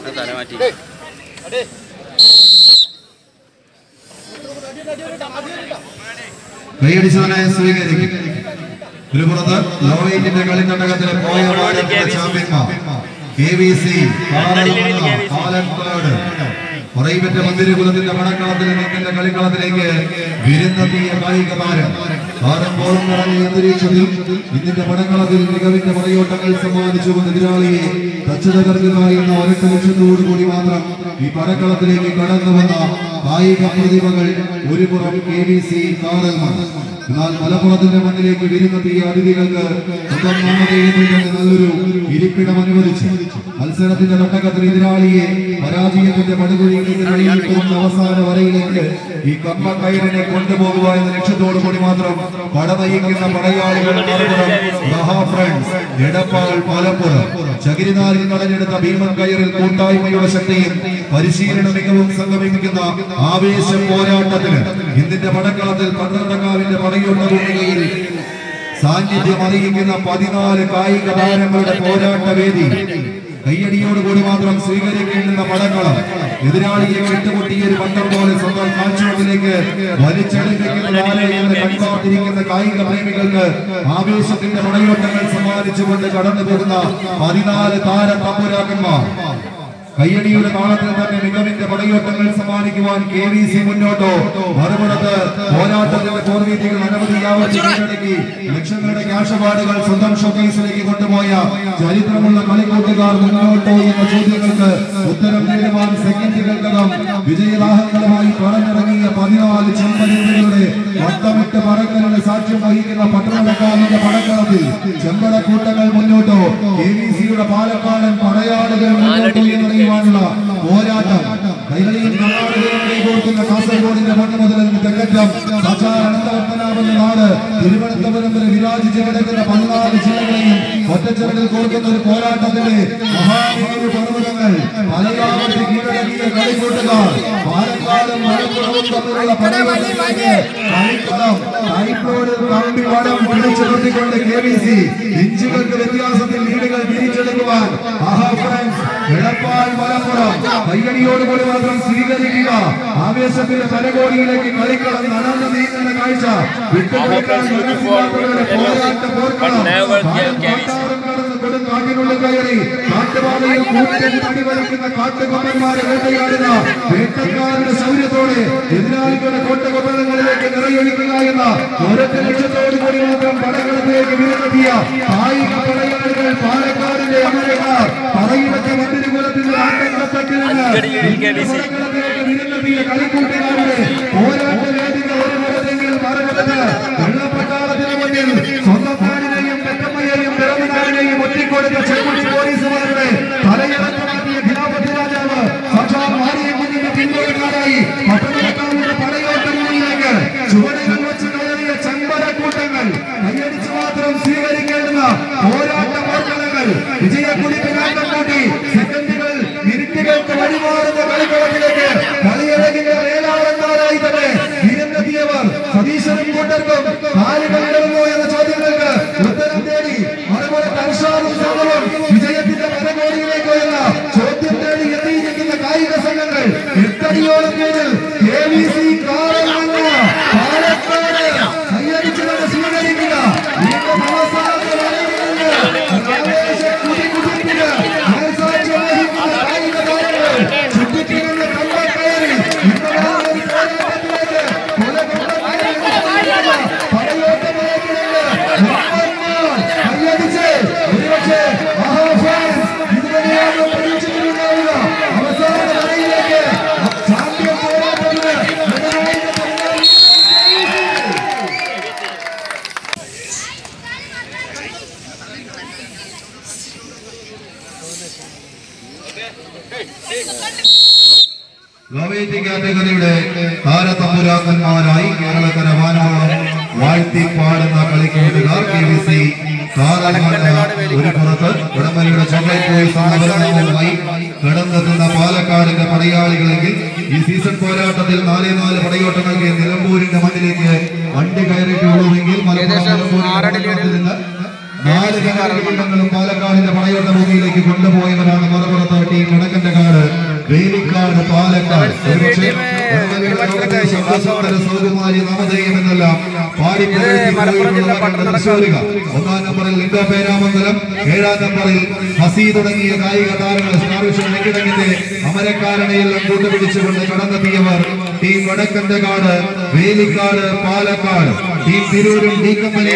തല മാറ്റി കൈയടിച്ചവനെ സ്വീകരിക്കും ഒരു പുറത്ത് ലോവൈറ്റിന്റെ കളിത്തണ്ടകത്തിലെ പോയ ചാമ്പ്യന്മാർ കെ വി സി പാലക്കാട് പറയിപ്പറ്റ മന്ദിരകുലത്തിന്റെ മണക്കളത്തിൽ നിൽക്കുന്ന കളിക്കളത്തിലേക്ക് വിരുന്നെത്തിയ കായിക താരം താരം പോലും നിറഞ്ഞ അന്തരീക്ഷത്തിൽ ഇന്നിന്റെ മണക്കളത്തിൽ മികവിന്റെ മറയോട്ടങ്ങൾ സമ്മാനിച്ചുകൊണ്ട് എതിരാളിയെ തച്ചുതകർക്കുക എന്ന ഒരൊറ്റ ലക്ഷ്യത്തോടുകൂടി മാത്രം ഈ പടക്കളത്തിലേക്ക് കടന്നു വന്ന കായിക പ്രതിഭകൾ ഒരു പുറം കെ വി സി താരങ്ങൾ എന്നാൽ മലപ്പുറത്തിന്റെ മണ്ണിലേക്ക് വിരുന്നെത്തിയ അതിഥികൾക്ക് സ്വന്തം നാമധേയത്തിൽ തന്നെ നല്ലൊരു ഇരിപ്പിടം അനുവദിച്ചു മത്സരത്തിന്റെ തൊട്ടകത്തിൽ എതിരാളിയെ പരാജയത്തിന്റെ പടുകുഴിയിലേക്ക് തള്ളിയിട്ടുണ്ട് അവസാന വരയിലേക്ക് ഈ കമ്പക്കയറിനെ കൊണ്ടുപോകുക എന്ന ലക്ഷ്യത്തോടു കൂടി മാത്രം പട നയിക്കുന്ന പടയാളികൾ മലപ്പുറം മഹാ ഫ്രണ്ട്സ് എടപ്പാൾ മലപ്പുറം ചകിരിനാരിൽ നടഞ്ഞെടുത്ത ഭീമൻ കയറിൽ കൂട്ടായ്മയുടെ ശക്തിയും പരിശീലന മികവും സംഗമിക്കുന്ന ആവേശ പോരാട്ടത്തിന് ഇതിന്റെ പടക്കളത്തിൽ പന്ത്രണ്ടക്കാവിന്റെ പടയോട്ട ഭൂമികയിൽ സാന്നിധ്യം അറിയിക്കുന്ന പതിനാല് കായിക താരങ്ങളുടെ പോരാട്ട വേദി കയ്യടിയോടുകൂടി മാത്രം സ്വീകരിക്കേണ്ടുന്ന പടക്കളം എതിരാളിയെ കെട്ടുമുട്ടിയ ഒരു പന്തം പോലെ സ്വന്തം കാഴ്ചവെക്കിലേക്ക് വലിച്ചെടുക്കുന്ന എന്ന് കൺപാർത്തിരിക്കുന്ന കായിക പ്രേമികൾക്ക് ആവേശത്തിന്റെ പടയോട്ടങ്ങൾ സമ്മാനിച്ചുകൊണ്ട് കടന്നു പോകുന്ന പതിനാല് താര തമ്പുരാക്കന്മാർ കയ്യടിയുടെ താളത്തിൽ തന്നെ മികവിന്റെ പടയോട്ടങ്ങൾ സമ്മാനിക്കുവാൻ കെ വി സി മുന്നോട്ടോ മറുപുറത്ത് പോരാട്ടത്തിന്റെ പോർവീതികൾ അനവധി യാവത്തി കീഴടക്കി ലക്ഷങ്ങളുടെ ക്യാഷ് സ്വന്തം ഷോക്കേസിലേക്ക് കൊണ്ടുപോയ ചരിത്രമുള്ള കളിക്കൂട്ടുകാർ മുന്നോട്ടോ എന്ന ചോദ്യങ്ങൾക്ക് ഉത്തരം നേടുവാൻ സെക്കൻഡുകൾക്കകം വിജയദാഹങ്ങളുമായി പറഞ്ഞിറങ്ങിയ പതിനാല് ചെമ്പനികളുടെ വട്ടമിട്ട് പറക്കലിന് സാക്ഷ്യം വഹിക്കുന്ന പട്ടണക്കാരന്റെ പടക്കളത്തിൽ ചെമ്പടക്കൂട്ടങ്ങൾ മുന്നോട്ടോ കെ വി സിയുടെ പാലക്കാടൻ പടയാളികൾ മുന്നോട്ടോ എന്നറിയുവാനുള്ള പോരാട്ടം കൈകളിയും കർണാടകയും കൈകോർക്കുന്ന കാസർഗോഡിന്റെ മണ്ണ് മുതൽ ഇന്ന് തെക്കറ്റം സാക്ഷാൽ അനന്തപത്മനാഭന്റെ നാട് തിരുവനന്തപുരം വരെ വിരാജിച്ച് കിടക്കുന്ന പതിനാല് ജില്ലകളെയും ഒറ്റച്ചെറകിൽ കോർക്കുന്ന ഒരു പോരാട്ടത്തിന്റെ മഹാനീരു പർവ്വതങ്ങൾ മലയാളത്തിൽ കീഴടക്കിയ കളിക്കൂട്ടുകാർ പാലക്കാടും മലപ്പുറവും തമ്മിലുള്ള പടയോട്ടത്തിലേക്ക് കളിക്കളം കൈപ്പോട് കമ്പി വടം പിടിച്ചു നിർത്തിക്കൊണ്ട് കെ വി സി ഇഞ്ചുകൾക്ക് വ്യത്യാസത്തിൽ ലീഡുകൾ തിരിച്ചെടുക്കുവാൻ ആഹാ ഫ്രണ്ട്സ് എടപ്പാൾ മലപ്പുറം കൈയടിയോടുകൂടി മാത്രം സ്വീകരിക്കുക ആവേശത്തിന്റെ തലകോടിയിലേക്ക് കളിക്കളം നടന്നു നീങ്ങുന്ന കാഴ്ച വിട്ടുകൊടുക്കാൻ മനസ്സിലാക്കുന്നവരുടെ പോരാട്ട പോർക്കളം കാട്ടാറും കടന്ന് കൊടും കാട്ടിനുള്ളിൽ കയറി കാട്ടുപാതയിൽ കൂട്ടം അടിവലിക്കുന്ന കാട്ടുകൊമ്പന്മാരെ വേട്ടയാടുന്ന വേട്ടക്കാരുടെ ശൗര്യത്തോടെ എതിരാളികളുടെ കോട്ടകൊമ്പങ്ങളിലേക്ക് നിറയൊഴിക്കുക എന്ന ഒരൊറ്റ ലക്ഷ്യത്തോടു കൂടി മാത്രം പടകളത്തിലേക്ക് വിരുന്നെത്തിയ കായിക പടയാളികൾ പാലക്കാടിന്റെ അമരക്കാർ പറയിടത്തെ മന്ദിരകുലത്തിന്റെ ആട്ടങ്ങളത്തിൽ നിന്ന് പടകളത്തിലേക്ക് വിരുന്നെത്തിയ കളിക്കൂട്ടുകാരുടെ പോരാട്ട വേദികൾ ഒരു മുഖത്തെങ്കിലും മറന്നത് വെള്ളപ്പട്ടാളത്തിന് മുന്നിൽ സ്വന്തം നാടിനെയും പെറ്റമ്മയെയും പിറന്നാടിനെയും ഒറ്റിക്കൊടുത്ത ചെക്കുടി പോലീസുമാരുടെ തലയിറക്കമാക്കിയ ഖിലാഫത്ത് രാജാവ് സാക്ഷാൽ മാറിയും മുന്നിന്റെ പിന്തുണക്കാരായി പട്ടണക്കാരുടെ പടയോട്ട മുന്നിലേക്ക് ചുവടുകൾ വെച്ച് കയറിയ ചെമ്പരക്കൂട്ടങ്ങൾ കൈയടിച്ച് മാത്രം സ്വീകരിക്കേണ്ടുന്ന പോരാട്ട പോർക്കളങ്ങൾ വിജയക്കുടിപ്പിനാട്ടം കൂട്ടി സെക്കൻഡുകൾ മിനിറ്റുകൾക്ക് വഴിമാറുന്ന കളിക്കളത്തിലേക്ക് കളിയിറങ്ങിയ വേലാളന്മാരായി തന്നെ ഇരുന്നെത്തിയവർ സതീശനും കൂട്ടർക്കും കാലുകളിടുന്നു എന്ന ചോദ്യങ്ങൾക്ക് ഉത്തരം തേടി മറുപടി അർഷാദും സംഘവും വിജയത്തിന്റെ പരകോടിയിലേക്ക് എന്ന ചോദ്യം തേടി എത്തിയിരിക്കുന്ന കായിക സംഘങ്ങൾ എട്ടടിയോളം പേരിൽ കെ വി സി കാളമങ്ങ പാലക്കാട് കൈയടിച്ചുകൊണ്ട് സ്വീകരിക്കുക വീണ്ടും അവസാനത്തെ വരയിൽ നിന്ന് ആവേശം കുതികുതിക്കുക മനസാക്ഷ്യം വഹിക്കുന്ന കായിക താരങ്ങൾ ചുറ്റിക്കിരുന്ന കമ്പം കയറി ഇന്നലെ ഒരു പോരാട്ടത്തിലേക്ക് കൊലകൊണ്ട പടയോട്ടത്തിലേക്ക് കൈയടിച്ച് ഒരുപക്ഷെ മഹാഫാൻസ് ഇതുവരെയാണ് പ്രതീക്ഷിച്ചിട്ടുണ്ടാവുക അവസാന വരയിലേക്ക് ചാമ്പ്യൻ പോരാട്ടത്തിന് നിർണായക പങ്കാളി ഗവേറ്റ് കാറ്റഗറിയുടെ താരതമ്പുരാക്കന്മാരായി കേരളക്കര വാനോളം വാഴ്ത്തി പാടുന്ന കളിക്കൂട്ടുകാർ കെ വി സി ഒരു പുറത്ത് ഉടമലയുടെ ചോക്ലേറ്റ് ബോയ്സ് എന്ന അവതരണവുമായി കടന്നെത്തുന്ന പാലക്കാടിന്റെ പടയാളികളെങ്കിൽ ഈ സീസൺ പോരാട്ടത്തിൽ നാലേ നാല് പടയോട്ടങ്ങൾക്ക് നിലമ്പൂരിന്റെ മണ്ണിലേക്ക് വണ്ടി കയറിയിട്ടുള്ളൂവെങ്കിൽ മലപ്പുറം നിലമ്പൂരിന്റെ മണ്ണിൽ നിന്ന് നാല് നാല് നഗരങ്ങളും പാലക്കാടിന്റെ പടയോട്ട ഭൂമിയിലേക്ക് കൊണ്ടുപോയവരാണ് മറുപുറത്ത് ടീം വടക്കന്റെ കാട് വേലിക്കാട് പാലക്കാട് ഒരുപക്ഷേ വടകരയുടെ ശബ്ദസുന്ദര സൗകുമാരി നാമധേയം എന്നെല്ലാം പാടി തൃശ്ശൂരുക ഒന്നാം നമ്പറിൽ ലിൻഡോ പേരാമംഗലം ഏഴാം നമ്പറിൽ ഹസി തുടങ്ങിയ കായിക താരങ്ങൾ സ്റ്റാർവിഷൻ വെങ്കിടങ്ങിന്റെ അമരക്കാരനെയെല്ലാം കൂട്ടുപിടിച്ചുകൊണ്ട് കടന്നെത്തിയവർ ടീം വടക്കന്റെ കാട് വേലിക്കാട് പാലക്കാട് ടീം തിരൂരും ഡി കമ്പനി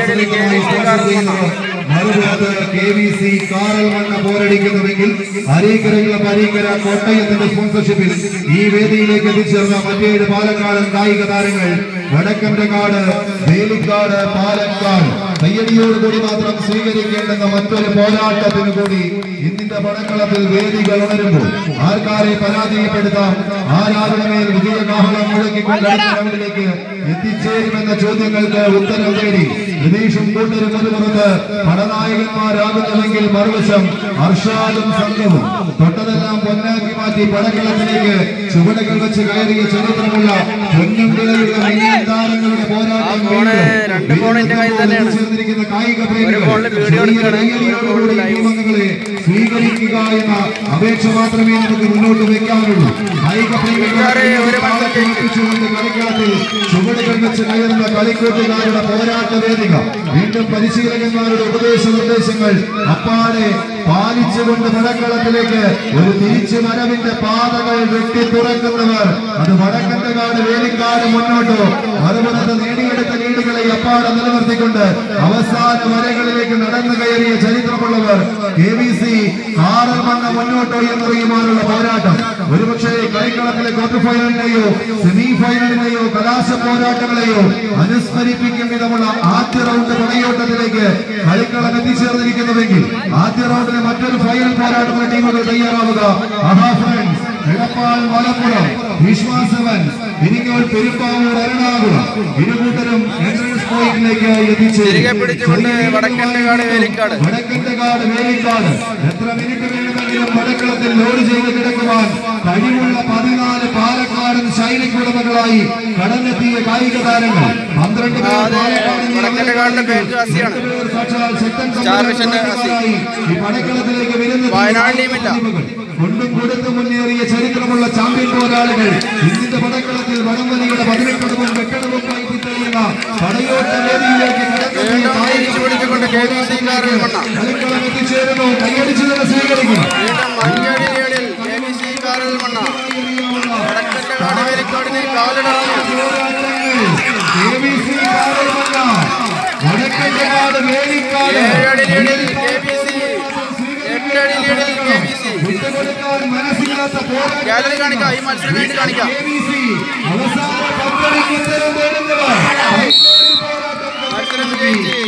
മറുപുറത്ത് K V C Karalmanna പോരടിക്കുന്നുവെങ്കിൽ അരീക്കരയുള്ള പരീക്കര കോട്ടയത്തിന്റെ സ്പോൺസർഷിപ്പിൽ ഈ വേദിയിലേക്ക് എത്തിച്ചേർന്ന മറ്റേഴ് പാലക്കാടൻ കായിക താരങ്ങൾ വടക്കന്റെ കാട് വേലിക്കാട് പാലക്കാട് കയ്യടിയോടുകൂടി മാത്രം സ്വീകരിക്കേണ്ടുന്ന മറ്റൊരു പോരാട്ടത്തിന് കൂടി ഇന്നിന്റെ പടക്കളത്തിൽ വേദികൾ ഉണരുമ്പോൾ ആർക്കാരെ പരാജയപ്പെടുത്താം ആരാരുടെ മേൽ വിജയകാഹളം മുഴക്കിക്കൊണ്ട് അടുത്ത റൗണ്ടിലേക്ക് എത്തിച്ചേരുമെന്ന ചോദ്യങ്ങൾക്ക് ഉത്തരം തേടി രതീഷും കൂട്ടരും ഒരു പുറത്ത് പടനായകന്മാരാകുന്നുവെങ്കിൽ മറുവശം അർഷാദും സംഘവും തൊട്ടതെല്ലാം പൊന്നാക്കി മാറ്റി പടക്കളത്തിലേക്ക് ചുവടുകൾ വെച്ച് കയറിയ ചരിത്രമുള്ള പൊന്നും വിളയുള്ള മിന്നൽ താരങ്ങളുടെ പോരാട്ടം വീണ്ടും രണ്ട് ബോളിന്റെ കയ്യിൽ തന്നെയാണ്. ചേർന്നിരിക്കുന്ന കായിക ഒരു പ്രേമികൾ ബോളിൽ വീഡിയോ ചെറിയ എടുക്കുകയാണ്. കയ്യടിയോടുകൂടി ഈ നിയമങ്ങളെ സ്വീകരിക്കുക എന്ന അപേക്ഷ മാത്രമേ നമുക്ക് മുന്നോട്ട് വെക്കാനുള്ളൂ കായിക ഇക്കാരെ ഒരു പ്രേമികളെ കേൾപ്പിച്ചുകൊണ്ട് കളിക്കളത്തിൽ ചുവടുകൾ വെച്ച് കയറുന്ന കളിക്കൂട്ടുകാരുടെ പോരാട്ട വേദിക വീണ്ടും പരിശീലകന്മാരുടെ ഉപദേശ നിർദ്ദേശങ്ങൾ അപ്പാടെ പാലിച്ചുകൊണ്ട് മഴക്കളത്തിലേക്ക് ഒരു തിരിച്ചു വരവിന്റെ പാതകൾ വെട്ടി തുറക്കുന്നവർ അത് വടക്കന്റെ കാട് വേലിക്കാട് മുന്നോട്ടോ മറുപുറത്ത് നേടിയെടുത്ത ലീഡുകളെ അപ്പാടെ നിലനിർത്തിക്കൊണ്ട് അവസാന വരകളിലേക്ക് നടന്നു കയറിയ ചരിത്രമുള്ളവർ കെ വി സി ആറൽ മണ്ണ മുന്നോട്ടോ എന്നറിയുവാനുള്ള പോരാട്ടം ഒരുപക്ഷെ കളിക്കളത്തിലെ ക്വാർട്ടർ ഫൈനലിനെയോ സെമി ഫൈനലിനെയോ കലാശ പോരാട്ടങ്ങളെയോ അനുസ്മരിപ്പിക്കും വിധമുള്ള ആദ്യ റൗണ്ട് പടയോട്ടത്തിലേക്ക് കളിക്കളം എത്തിച്ചേർന്നിരിക്കുന്നുവെങ്കിൽ ആദ്യ റൗണ്ടിലെ മറ്റൊരു ഫൈനൽ പോരാട്ടത്തിന് ടീമുകൾ തയ്യാറാവുക ആഹാ ഫ്രണ്ട്സ് എടപ്പാൾ മലപ്പുറം വിശ്വാസവൻ ഇരിങ്ങോൾ പെരുമ്പാവൂർ എറണാകുളം ഇരുകൂട്ടരും എൻട്രൻസ് പോയിന്റിലേക്ക് എത്തിച്ചു തിരികെ പിടിച്ചുകൊണ്ട് വടക്കൻകാട് വേലിക്കാട്. വടക്കൻകാട് വേലിക്കാട് എത്ര മിനിറ്റ് വേണമെങ്കിലും വടക്കളത്തിൽ ലോഡ് ചെയ്ത് കിടക്കുവാൻ കഴിവുള്ള പതിനാല് പാലക്കാടൻ സൈനിക ഉടമകളായി കടന്നെത്തിയ കായിക താരങ്ങൾ പന്ത്രണ്ട് പേർ ആ, അതെ. പാലക്കാടിന്റെ വടക്കൻകാടിന്റെ പേര് ഹസിയാണ്. എട്ട് പേർ സാക്ഷാൽ ശക്തൻ സ്റ്റാർ വിഷന്റെ ഹസി. സംഘടനകളായി ഈ പടക്കളത്തിലേക്ക് വരുന്ന വയനാട് ടീമില്ല. കൊണ്ടും കൊടുത്തും മുന്നേറിയ ചരിത്രമുള്ള ചാമ്പ്യൻ പോരാളികൾ ഇന്ത്യന്റെ പടക്കളത്തിൽ വടംവലിയുടെ പതിനെട്ടടവും വെട്ടടവും കൈപ്പിത്തറിയുന്ന പടയോട്ട വേദിയിലേക്ക് കടന്നെത്തിയ വീണ്ടും കായിക തിരിച്ചു പിടിച്ചുകൊണ്ട് കെ വി സി കാറിൽ മണ്ണ കളിക്കളം എത്തിച്ചേരുന്നു കൈയടിച്ചു തന്നെ സ്വീകരിക്കും വീണ്ടും മഞ്ചേരി ലീഡിൽ കെ വി സി കാറിൽ മണ്ണ വടക്കന്റെ കാട് വേലിക്കാടിനെ കാലിടാണ് വടക്കൻകാട് വേലിക്കാട് ഏഴടി ലീഡിൽ കെ വി സി എട്ടടി ലീഡിൽ കെ വി സി വിട്ടുകൊടുക്കാൻ മനസ്സില്ലാത്ത പോരാട്ടം ഗാലറി കാണിക്കാം ഈ മത്സരം വേണ്ടി കാണിക്കാം KBC അവസാന പന്തളിക്ക് ഉത്തരം തേടുന്നവർ മത്സരം വിജയിച്ച്